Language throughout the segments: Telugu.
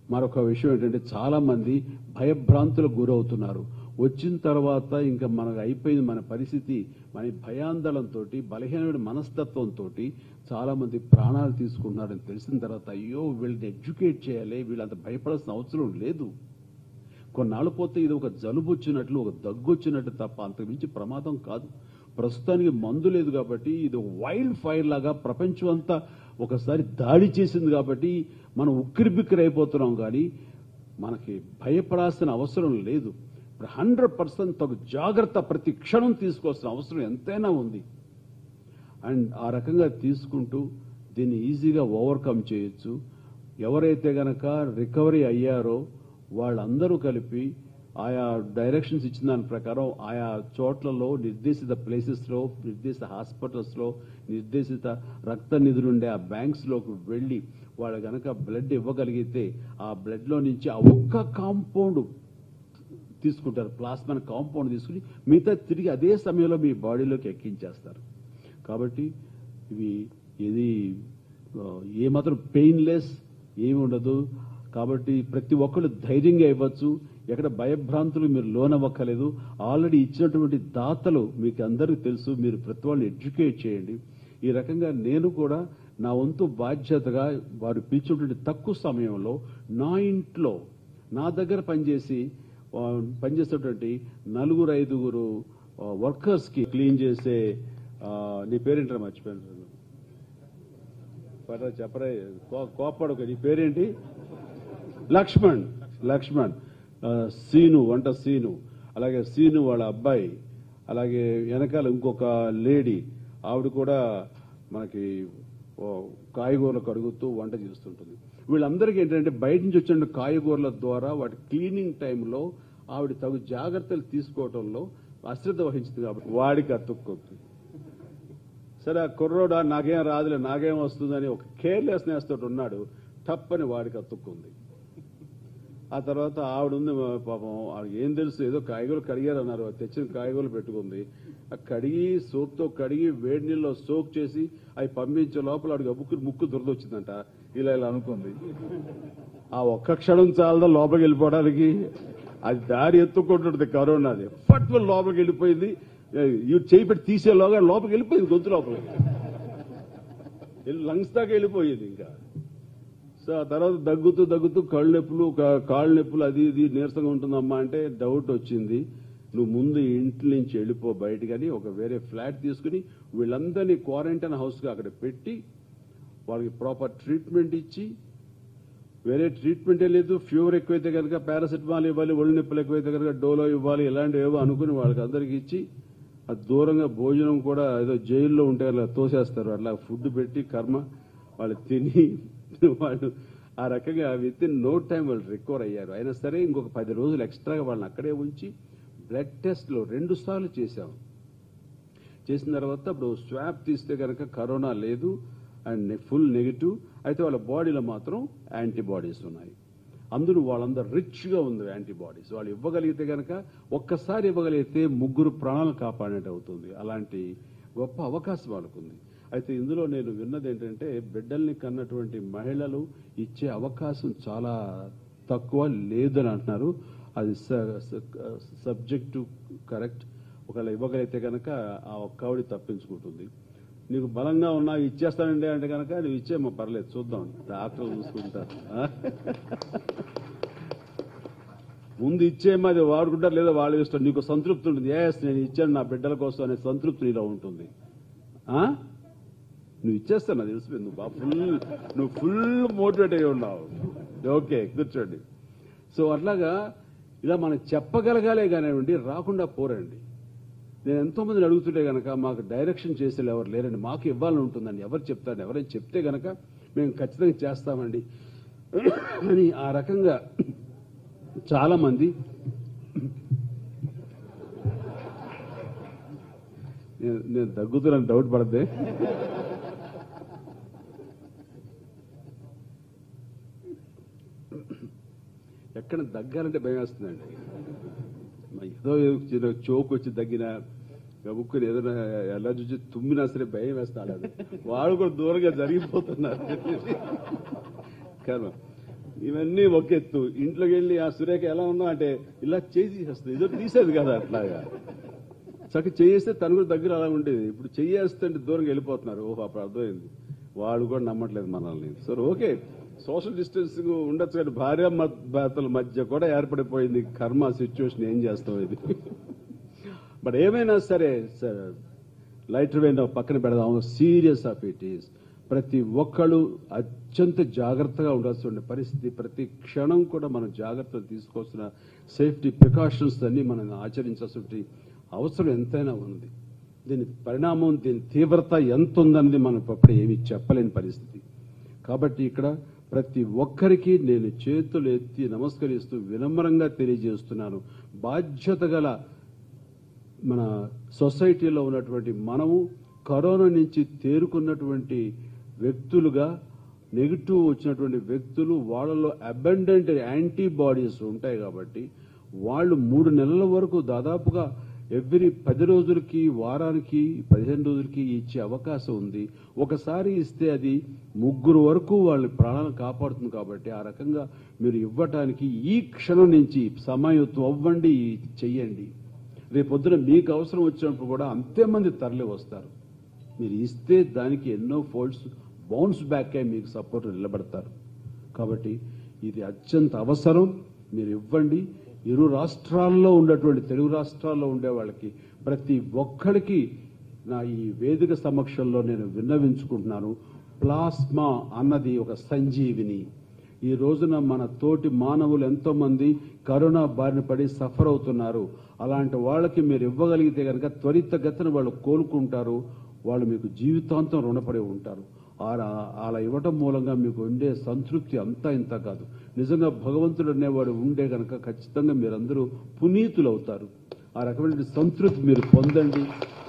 మరొక విషయం ఏంటంటే చాలా మంది భయభ్రాంతులకు గురవుతున్నారు వచ్చిన తర్వాత ఇంకా మనకు అయిపోయింది మన పరిస్థితి మన భయాందోళనతో బలహీనమైన మనస్తత్వంతో చాలా మంది ప్రాణాలు తీసుకుంటున్నారని తెలిసిన తర్వాత అయ్యో వీళ్ళని ఎడ్యుకేట్ చేయాలి వీళ్ళంత భయపడాల్సిన అవసరం లేదు కొన్నాళ్ళు పోతే ఇది ఒక జలుబు వచ్చినట్లు ఒక దగ్గు వచ్చినట్టు తప్ప అంతకుమించి ప్రమాదం కాదు ప్రస్తుతానికి మందు లేదు కాబట్టి ఇది ఒక వైల్డ్ ఫైర్ లాగా ప్రపంచం అంతా ఒకసారి దాడి చేసింది కాబట్టి మనం ఉక్కిరి బిక్కిరి అయిపోతున్నాం కానీ మనకి భయపడాల్సిన అవసరం లేదు ఇప్పుడు హండ్రెడ్ పర్సెంట్ తగు జాగ్రత్త ప్రతి క్షణం తీసుకోవాల్సిన అవసరం ఎంతైనా ఉంది అండ్ ఆ రకంగా తీసుకుంటూ దీన్ని ఈజీగా ఓవర్కమ్ చేయొచ్చు ఎవరైతే గనక రికవరీ అయ్యారో వాళ్ళందరూ కలిపి ఆయా డైరెక్షన్స్ ఇచ్చిన దాని ప్రకారం ఆయా చోట్లలో నిర్దేశిత ప్లేసెస్లో నిర్దేశిత హాస్పిటల్స్లో నిర్దేశిత రక్త నిధులుండే ఆ బ్యాంక్స్లోకి వెళ్ళి వాళ్ళు గనక బ్లడ్ ఇవ్వగలిగితే ఆ బ్లడ్లో నుంచి ఆ ఒక్క కాంపౌండ్ తీసుకుంటారు ప్లాస్మాన్ కాంపౌండ్ తీసుకుని మిగతా తిరిగి అదే సమయంలో మీ బాడీలోకి ఎక్కించేస్తారు కాబట్టి ఇవి ఇది ఆ, ఏమాత్రం పెయిన్లెస్ ఏమి ఉండదు కాబట్టి ప్రతి ఒక్కళ్ళు ధైర్యంగా ఇవ్వచ్చు ఎక్కడ భయభ్రాంతులు మీరు లోనవ్వక్కలేదు ఆల్రెడీ ఇచ్చినటువంటి దాతలు మీకు అందరికీ తెలుసు మీరు ప్రతి వాళ్ళని ఎడ్యుకేట్ చేయండి ఈ రకంగా నేను కూడా నా వంతు బాధ్యతగా వారు పిలిచినటువంటి తక్కువ సమయంలో నా ఇంట్లో నా దగ్గర పనిచేసి ఆ, పనిచేసేటువంటి నలుగురు ఐదుగురు వర్కర్స్ కి క్లీన్ చేసే ఆ, నీ పేరేంటారా మర్చిపోయాను పర్రా చెప్పరా కో- కోప్పడకు నీ పేరేంటి లక్ష్మణ్ లక్ష్మణ్ ఆ, సీను వంట సీను అలాగే సీను వాళ్ళ అబ్బాయి అలాగే వెనకాల ఇంకొక లేడీ ఆవిడ కూడా మనకి ఓ కాయగూరలు కడుగుతూ వంట చేస్తుంటుంది వీళ్ళందరికీ ఏంటంటే బయట నుంచి వచ్చిన కాయగూరల ద్వారా వాటి క్లీనింగ్ టైంలో ఆవిడ తగు జాగ్రత్తలు తీసుకోవడంలో అశ్రద్ధ వహించింది కాబట్టి వాడికి అతుక్కొద్దు సరే ఆ కుర్రోడా నాకేం రాదులే నాకేం వస్తుందని ఒక కేర్లెస్నెస్ తోటి ఉన్నాడు టప్పని వాడికి అతుక్కుంది ఆ తర్వాత ఆవిడ ఉంది మా పాపం ఆవిడ ఏం తెలుసు ఏదో కాయగూరలు కడిగారు అన్నారు తెచ్చిన కాయగూరలు పెట్టుకుంది ఆ కడిగి సోప్తో కడిగి వేడి నీళ్ళలో సోక్ చేసి అవి పంపించే లోపల ఆవిడకి ముక్కు ముక్కు దురదొచ్చిందంట ఇలా ఇలా అనుకుంది ఆ ఒక్క క్షణం చాలదా లోపలికి వెళ్ళిపోవడానికి అది దారి ఎత్తుకుంటుంది కరోనాది ఫట్ లోపలికి వెళ్ళిపోయింది ఈ చేయి పెట్టి తీసేలోగా లోపలికి వెళ్ళిపోయింది గొంతు లోపలికి వెళ్ళి లంగ్స్ దాకా వెళ్ళిపోయేది ఇంకా సో ఆ తర్వాత దగ్గుతూ దగ్గుతూ కళ్ళు నొప్పులు కా- కాళ్ళు నొప్పులు అది ఇది నీరసంగా ఉంటుందమ్మా అంటే డౌట్ వచ్చింది నువ్వు ముందు ఇంటి నుంచి వెళ్ళిపో బయటకని ఒక వేరే ఫ్లాట్ తీసుకుని వీళ్ళందరినీ క్వారంటైన్ హౌస్గా అక్కడ పెట్టి వాళ్ళకి ప్రాపర్ ట్రీట్మెంట్ ఇచ్చి వేరే ట్రీట్మెంటే లేదు ఫీవర్ ఎక్కువైతే కనుక పారాసెటమాల్ ఇవ్వాలి ఒళ్ళు నొప్పులు ఎక్కువైతే కనుక డోలో ఇవ్వాలి ఇలాంటివి ఏవో అనుకుని వాళ్ళకి అందరికి ఇచ్చి అది దూరంగా భోజనం కూడా ఏదో జైల్లో ఉంటే అలా తోసేస్తారు అట్లా ఫుడ్ పెట్టి కర్మ వాళ్ళు తిని వాళ్ళు ఆ రకంగా విత్ ఇన్ నో టైం వాళ్ళు రికవర్ అయ్యారు అయినా సరే ఇంకొక పది రోజులు ఎక్స్ట్రాగా వాళ్ళని అక్కడే ఉంచి బ్లడ్ టెస్ట్లో రెండు సార్లు చేశాం చేసిన తర్వాత అప్పుడు స్వాబ్ తీస్తే కనుక కరోనా లేదు అండ్ ఫుల్ నెగిటివ్ అయితే వాళ్ళ బాడీలో మాత్రం యాంటీబాడీస్ ఉన్నాయి అందులో వాళ్ళందరూ రిచ్గా ఉంది యాంటీబాడీస్ వాళ్ళు ఇవ్వగలిగితే కనుక ఒక్కసారి ఇవ్వగలిగితే ముగ్గురు ప్రాణాలు కాపాడినట్టు అవుతుంది అలాంటి గొప్ప అవకాశం వాళ్ళకుంది అయితే ఇందులో నేను విన్నది ఏంటంటే బిడ్డల్ని కన్నటువంటి మహిళలు ఇచ్చే అవకాశం చాలా తక్కువ లేదని అంటున్నారు అది సబ్జెక్టు కరెక్ట్ ఒకవేళ ఇవ్వగలిగితే కనుక ఆ ఒక్కవిడి తప్పించుకుంటుంది నీకు బలంగా ఉన్నా ఇచ్చేస్తానండి అంటే కనుక నువ్వు ఇచ్చేమో పర్లేదు చూద్దాం డాక్టర్లు చూసుకుంటారు ఆ? ముందు ఇచ్చేమో అది వాడుకుంటారు లేదా వాళ్ళు ఇష్టం నీకు సంతృప్తి ఉంటుంది ఎస్ నేను ఇచ్చాను నా బిడ్డల కోసం అనే సంతృప్తి నీలో ఉంటుంది ఆ? నువ్వు ఇచ్చేస్తావు నాకు తెలిసిపోయింది నువ్వు బాగా ఫుల్ నువ్వు ఫుల్ మోటివేట్ అయి ఉన్నావు ఓకే కూర్చోండి సో అట్లాగా ఇలా మనం చెప్పగలగాలే కానివ్వండి రాకుండా పోరండి నేను ఎంతో మందిని అడుగుతుంటే గనక మాకు డైరెక్షన్ చేసేది ఎవరు లేరండి మాకు ఇవ్వాలని ఉంటుందండి ఎవరు చెప్తారు ఎవరైనా చెప్తే గనక మేము ఖచ్చితంగా చేస్తామండి అని ఆ రకంగా చాలా మంది నేను నేను దగ్గుతున్నాను డౌట్ పడద్దే ఎక్కడ దగ్గాలంటే భయం వేస్తుందండి ఏదో చిన్న చోకు వచ్చి తగ్గిన గబుక్కుని ఏదైనా ఎలా చూసి తుమ్మినా సరే భయం వేస్తాడు అది వాడు కూడా దూరంగా జరిగిపోతున్నారు కానీ ఇవన్నీ ఒక ఎత్తు ఇంట్లోకి వెళ్ళి ఆ సురేఖ ఎలా ఉన్నా అంటే ఇలా చేసి తీసేస్తుంది ఇదో తీసేది కదా అట్లాగా చక్క చేస్తే తను కూడా దగ్గర అలా ఉండేది ఇప్పుడు చేయేస్తే దూరంగా వెళ్ళిపోతున్నారు ఓహో అప్పుడు అర్థమైంది వాళ్ళు కూడా నమ్మట్లేదు మనల్ని సో ఓకే సోషల్ డిస్టెన్సింగ్ ఉండొచ్చు కానీ భార్య భర్తల మధ్య కూడా ఏర్పడిపోయింది కర్మ సిచ్యువేషన్ ఏం చేస్తాం ఇది బట్ ఏమైనా సరే సార్ లైటర్ వెయిన్ పక్కన పెడదాం సీరియస్ ఆఫ్ ఇట్ ఈస్ ప్రతి ఒక్కళ్ళు అత్యంత జాగ్రత్తగా ఉండాల్సిన పరిస్థితి ప్రతి క్షణం కూడా మనం జాగ్రత్తలు తీసుకోవాల్సిన సేఫ్టీ ప్రికాషన్స్ అన్ని మనం ఆచరించాల్సిన అవసరం ఎంతైనా ఉంది దీని పరిణామం దీని తీవ్రత ఎంత ఉందన్నది మనం ఇప్పుడు ఏమీ చెప్పలేని పరిస్థితి కాబట్టి ఇక్కడ ప్రతి ఒక్కరికి నేను చేతులు ఎత్తి నమస్కరిస్తూ వినమ్రంగా తెలియజేస్తున్నాను బాధ్యత గల మన సొసైటీలో ఉన్నటువంటి మనము కరోనా నుంచి తేరుకున్నటువంటి వ్యక్తులుగా నెగిటివ్ వచ్చినటువంటి వ్యక్తులు వాళ్ళలో అబండెంట్ యాంటీబాడీస్ ఉంటాయి కాబట్టి వాళ్ళు మూడు నెలల వరకు దాదాపుగా ఎవ్రీ పది రోజులకి వారానికి పదిహేను రోజులకి ఇచ్చే అవకాశం ఉంది ఒకసారి ఇస్తే అది ముగ్గురు వరకు వాళ్ళ ప్రాణాలను కాపాడుతుంది కాబట్టి ఆ రకంగా మీరు ఇవ్వటానికి ఈ క్షణం నుంచి సమయం అవ్వండి చెయ్యండి రేపొద్దున మీకు అవసరం వచ్చినప్పుడు కూడా అంతే మంది తరలి వస్తారు మీరు ఇస్తే దానికి ఎన్నో ఫోల్డ్స్ బౌన్స్ బ్యాక్ అయి మీకు సపోర్ట్ నిలబడతారు కాబట్టి ఇది అత్యంత అవసరం మీరు ఇవ్వండి ఇరు రాష్ట్రాల్లో ఉన్నటువంటి తెలుగు రాష్ట్రాల్లో ఉండే వాళ్ళకి ప్రతి ఒక్కడికి నా ఈ వేదిక సమక్షంలో నేను విన్నవించుకుంటున్నాను ప్లాస్మా అన్నది ఒక సంజీవిని ఈ రోజున మన తోటి మానవులు ఎంతో మంది కరోనా బారిన పడి సఫర్ అవుతున్నారు అలాంటి వాళ్ళకి మీరు ఇవ్వగలిగితే కనుక త్వరితగతిన వాళ్ళు కోలుకుంటారు వాళ్ళు మీకు జీవితాంతం రుణపడి ఉంటారు అలా అలా ఇవ్వటం మూలంగా మీకు ఉండే సంతృప్తి అంతా ఇంత కాదు నిజంగా భగవంతుడు అనేవాడు ఉండే కనుక ఖచ్చితంగా మీరందరూ పునీతులు అవుతారు ఆ రకమైన సంతృప్తి మీరు పొందండి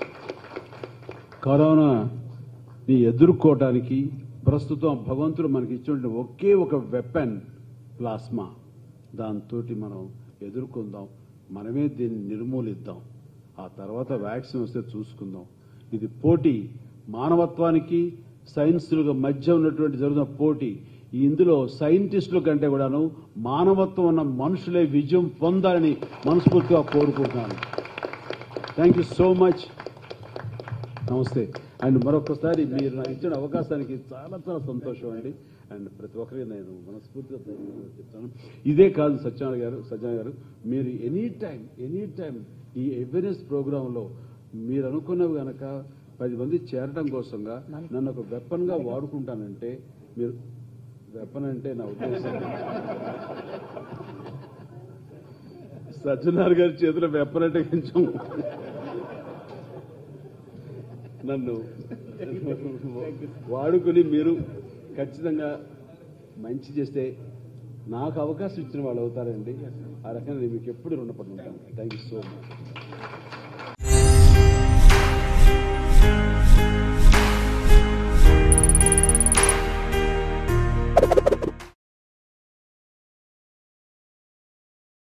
కరోనాని ఎదుర్కోవటానికి ప్రస్తుతం భగవంతుడు మనకి ఇచ్చిన ఒకే ఒక వెపన్ ప్లాస్మా దాంతో మనం ఎదుర్కొందాం మనమే దీన్ని నిర్మూలిద్దాం ఆ తర్వాత వ్యాక్సిన్ వస్తే చూసుకుందాం ఇది పోటీ మానవత్వానికి సైన్స్ల మధ్య ఉన్నటువంటి జరుగుతున్న పోటీ ఇందులో సైంటిస్టుల కంటే కూడాను మానవత్వం ఉన్న మనుషులే విజయం పొందాలని మనస్ఫూర్తిగా కోరుకుంటున్నాను థ్యాంక్ యూ సో మచ్ నమస్తే అండ్ మరొకసారి మీరు నాకు ఇచ్చిన అవకాశానికి చాలా చాలా సంతోషం అండి అండ్ ప్రతి ఒక్కరికి నేను మనస్ఫూర్తిగా ధన్యవాదాలు చెప్తాను ఇదే కాదు సత్యనారాయణ గారు సత్యనారాయణ గారు మీరు ఎనీ టైం ఎనీ టైం ఈ అవేర్నెస్ ప్రోగ్రాంలో మీరు అనుకున్నవి గనక పది మంది చేరడం కోసంగా నన్ను ఒక వెపన్ గా వాడుకుంటానంటే మీరు వెపన్ అంటే నా ఉద్దేశం సత్యనారాయణ గారి చేతిలో వెపన్ అంటే కొంచెం నన్ను వాడుకుని మీరు ఖచ్చితంగా మంచి చేస్తే నాకు అవకాశం ఇచ్చిన వాళ్ళు అవుతారండి ఆ రకంగా నేను మీకు ఎప్పుడు రుణపడి ఉంటాను థ్యాంక్ యూ సో మచ్